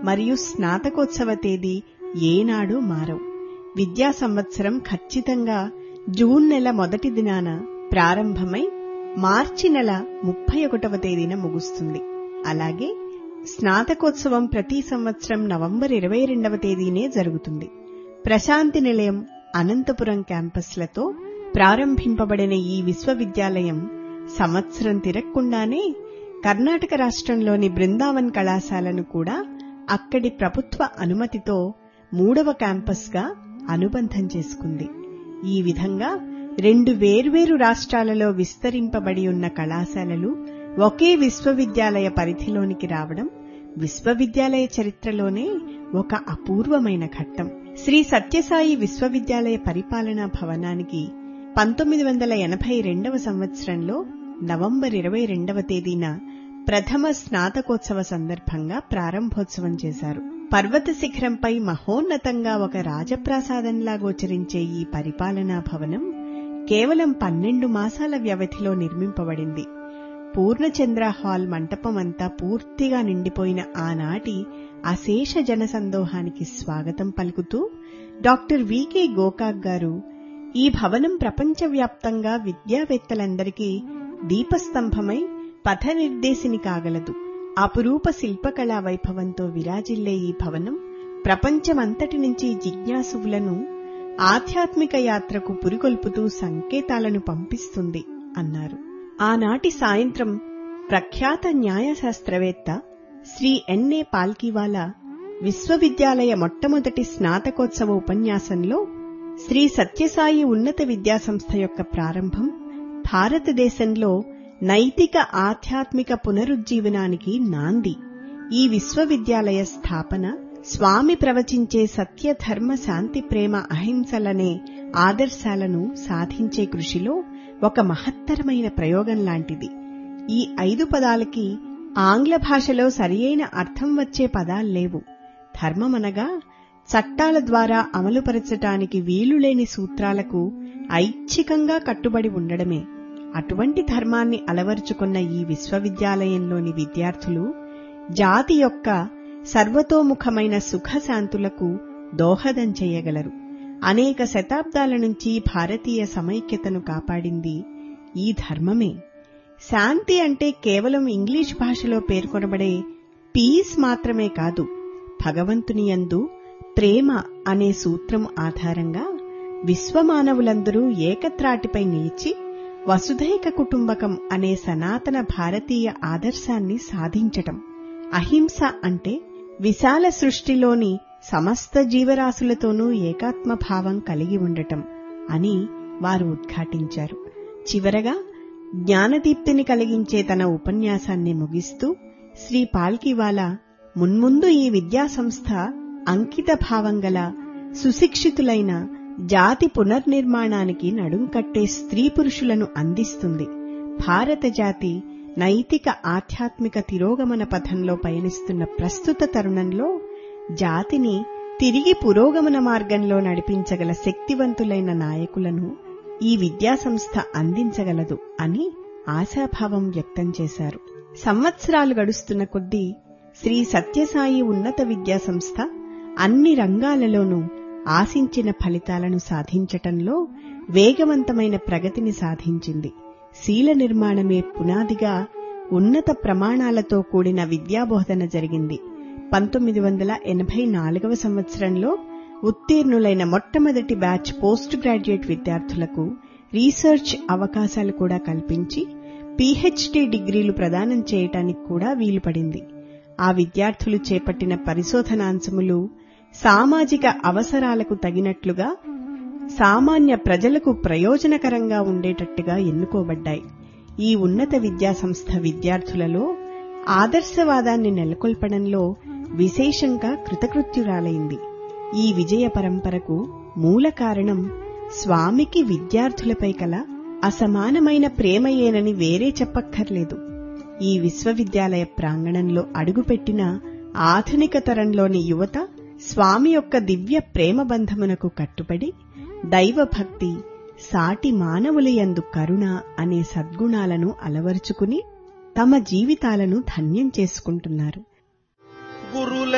మరియు స్నాతకోత్సవ తేదీ ఏనాడు మారవు విద్యా సంవత్సరం ఖచ్చితంగా జూన్ నెల మొదటి దినాన ప్రారంభమై మార్చి నెల ముప్పై ఒకటవ తేదీన ముగుస్తుంది అలాగే స్నాతకోత్సవం ప్రతి సంవత్సరం నవంబర్ ఇరవై రెండవ తేదీనే జరుగుతుంది ప్రశాంతి నిలయం అనంతపురం క్యాంపస్లతో ప్రారంభింపబడిన ఈ విశ్వవిద్యాలయం సంవత్సరం తిరగకుండానే కర్ణాటక రాష్ట్రంలోని బృందావన్ కళాశాలను కూడా అక్కడి ప్రభుత్వ అనుమతితో మూడవ క్యాంపస్గా అనుబంధం చేసుకుంది ఈ విధంగా రెండు వేర్వేరు రాష్ట్రాలలో విస్తరింపబడి ఉన్న కళాశాలలు ఒకే విశ్వవిద్యాలయ పరిధిలోనికి రావడం విశ్వవిద్యాలయ చరిత్రలోనే ఒక అపూర్వమైన ఘట్టం శ్రీ సత్యసాయి విశ్వవిద్యాలయ పరిపాలనా భవనానికి పంతొమ్మిది వందల ఎనభై రెండవ సంవత్సరంలో నవంబర్ ఇరవై రెండవ తేదీన ప్రథమ స్నాతకోత్సవ సందర్భంగా ప్రారంభోత్సవం చేశారు పర్వత శిఖరంపై మహోన్నతంగా ఒక రాజప్రాసాదంలా గోచరించే ఈ పరిపాలనా భవనం కేవలం పన్నెండు మాసాల వ్యవధిలో నిర్మింపబడింది పూర్ణచంద్ర హాల్ మంటపమంతా పూర్తిగా నిండిపోయిన ఆనాటి అశేష జనసందోహానికి స్వాగతం పలుకుతూ డాక్టర్ వికే గోకాక్ గారు ఈ భవనం ప్రపంచవ్యాప్తంగా విద్యావేత్తలందరికీ దీపస్తంభమై పథనిర్దేశిని కాగలదు అపురూప శిల్పకళా వైభవంతో విరాజిల్లే ఈ భవనం ప్రపంచమంతటి నుంచి జిజ్ఞాసువులను ఆధ్యాత్మిక యాత్రకు పురికొల్పుతూ సంకేతాలను పంపిస్తుంది అన్నారు ఆనాటి సాయంత్రం ప్రఖ్యాత న్యాయశాస్త్రవేత్త శ్రీ ఎన్ఏ పాల్కివాలా విశ్వవిద్యాలయ మొట్టమొదటి స్నాతకోత్సవ ఉపన్యాసంలో శ్రీ సత్యసాయి ఉన్నత విద్యాసంస్థ యొక్క ప్రారంభం భారతదేశంలో నైతిక ఆధ్యాత్మిక పునరుజ్జీవనానికి నాంది ఈ విశ్వవిద్యాలయ స్థాపన స్వామి ప్రవచించే సత్య ధర్మ శాంతి ప్రేమ అహింసలనే ఆదర్శాలను సాధించే కృషిలో ఒక మహత్తరమైన ప్రయోగం లాంటిది ఈ ఐదు పదాలకి ఆంగ్ల భాషలో సరియైన అర్థం వచ్చే పదాల్లేవు ధర్మమనగా చట్టాల ద్వారా అమలుపరచటానికి వీలులేని సూత్రాలకు ఐచ్ఛికంగా కట్టుబడి ఉండడమే అటువంటి ధర్మాన్ని అలవరుచుకున్న ఈ విశ్వవిద్యాలయంలోని విద్యార్థులు జాతి యొక్క సర్వతోముఖమైన సుఖశాంతులకు దోహదం చేయగలరు అనేక శతాబ్దాల నుంచి భారతీయ సమైక్యతను కాపాడింది ఈ ధర్మమే శాంతి అంటే కేవలం ఇంగ్లీష్ భాషలో పేర్కొనబడే పీస్ మాత్రమే కాదు భగవంతుని యందు ప్రేమ అనే సూత్రం ఆధారంగా విశ్వమానవులందరూ ఏకత్రాటిపై నిలిచి వసుధైక కుటుంబకం అనే సనాతన భారతీయ ఆదర్శాన్ని సాధించటం అహింస అంటే విశాల సృష్టిలోని సమస్త జీవరాశులతోనూ ఏకాత్మ భావం కలిగి ఉండటం అని వారు ఉద్ఘాటించారు చివరగా జ్ఞానదీప్తిని కలిగించే తన ఉపన్యాసాన్ని ముగిస్తూ శ్రీ పాల్కివాలా మున్ముందు ఈ విద్యాసంస్థ అంకిత భావం గల సుశిక్షితులైన జాతి పునర్నిర్మాణానికి నడుంకట్టే స్త్రీ పురుషులను అందిస్తుంది భారత జాతి నైతిక ఆధ్యాత్మిక తిరోగమన పథంలో పయనిస్తున్న ప్రస్తుత తరుణంలో జాతిని తిరిగి పురోగమన మార్గంలో నడిపించగల శక్తివంతులైన నాయకులను ఈ విద్యాసంస్థ అందించగలదు అని ఆశాభావం వ్యక్తం చేశారు సంవత్సరాలు గడుస్తున్న కొద్దీ శ్రీ సత్యసాయి ఉన్నత విద్యాసంస్థ అన్ని రంగాలలోనూ ఆశించిన ఫలితాలను సాధించటంలో వేగవంతమైన ప్రగతిని సాధించింది శీల నిర్మాణమే పునాదిగా ఉన్నత ప్రమాణాలతో కూడిన విద్యాబోధన జరిగింది పంతొమ్మిది వందల ఎనభై నాలుగవ సంవత్సరంలో ఉత్తీర్ణులైన మొట్టమొదటి బ్యాచ్ పోస్ట్ గ్రాడ్యుయేట్ విద్యార్థులకు రీసెర్చ్ అవకాశాలు కూడా కల్పించి పీహెచ్డీ డిగ్రీలు ప్రదానం చేయటానికి కూడా వీలుపడింది ఆ విద్యార్థులు చేపట్టిన పరిశోధనాంశములు సామాజిక అవసరాలకు తగినట్లుగా సామాన్య ప్రజలకు ప్రయోజనకరంగా ఉండేటట్టుగా ఎన్నుకోబడ్డాయి ఈ ఉన్నత విద్యాసంస్థ విద్యార్థులలో ఆదర్శవాదాన్ని నెలకొల్పడంలో విశేషంగా కృతకృత్యురాలైంది ఈ విజయ పరంపరకు మూల కారణం స్వామికి విద్యార్థులపై కల అసమానమైన ప్రేమయేనని వేరే చెప్పక్కర్లేదు ఈ విశ్వవిద్యాలయ ప్రాంగణంలో అడుగుపెట్టిన ఆధునిక తరంలోని యువత స్వామి యొక్క దివ్య ప్రేమ బంధమునకు కట్టుబడి దైవభక్తి సాటి మానవులయందు కరుణ అనే సద్గుణాలను అలవరుచుకుని తమ జీవితాలను ధన్యం చేసుకుంటున్నారు గురుల